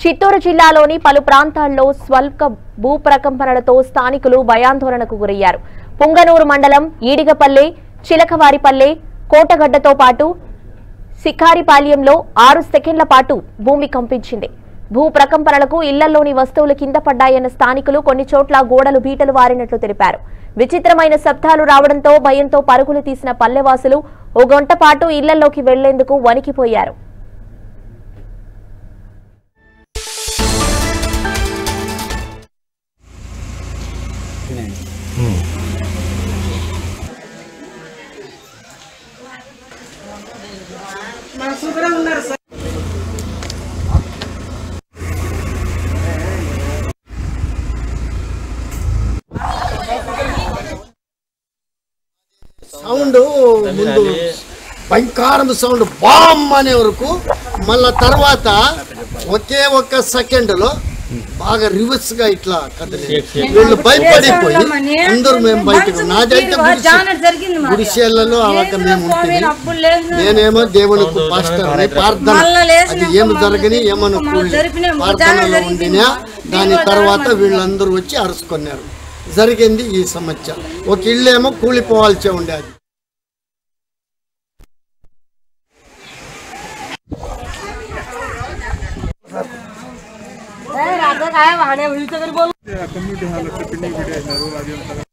చిత్తూరు జిల్లాలోని పలు ప్రాంతాల్లో స్వల్ప భూ ప్రకంపనలతో స్థానికులు భయాందోళనకు గురయ్యారు పుంగనూరు మండలం ఈడిగపల్లె చిలకవారిపల్లె కోటగడ్డతో పాటు సికారిపాల్యంలో ఆరు సెకండ్ల పాటు భూమి కంపించింది భూ ప్రకంపనలకు ఇళ్లలోని వస్తువులు కింద పడ్డాయన్న స్థానికులు కొన్ని చోట్ల గోడలు బీటలు వారినట్లు తెలిపారు విచిత్రమైన శబ్దాలు రావడంతో భయంతో పరుగులు తీసిన పల్లెవాసులు ఓ గంట పాటు ఇళ్లలోకి వెళ్లేందుకు వణికిపోయారు సౌండ్ ముందు భయంకరం సౌండ్ బామ్ అనే వరకు మళ్ళా తర్వాత ఒకే ఒక్క సెకండ్ లో బాగా రివర్స్ గా ఇట్లా కదిలి వీళ్ళు భయపడిపోయి అందరూ మేము బయటకు నాదైతే గుడిసె గుడిసెలలో అలాగ మేము ఉంటుంది నేనేమో దేవునికి పాస్టర్ ప్రార్థన అది ఏమి జరగని ఏమన్నా ప్రార్థనలో ఉండినా దాని తర్వాత వీళ్ళందరూ వచ్చి అరుచుకున్నారు జరిగింది ఈ సమస్య ఒక ఇల్లేమో కూలిపోవాల్సి ఉండేది राधा काय वाहण्या कम्युनिटी हॉल पिकनिक भेटायचं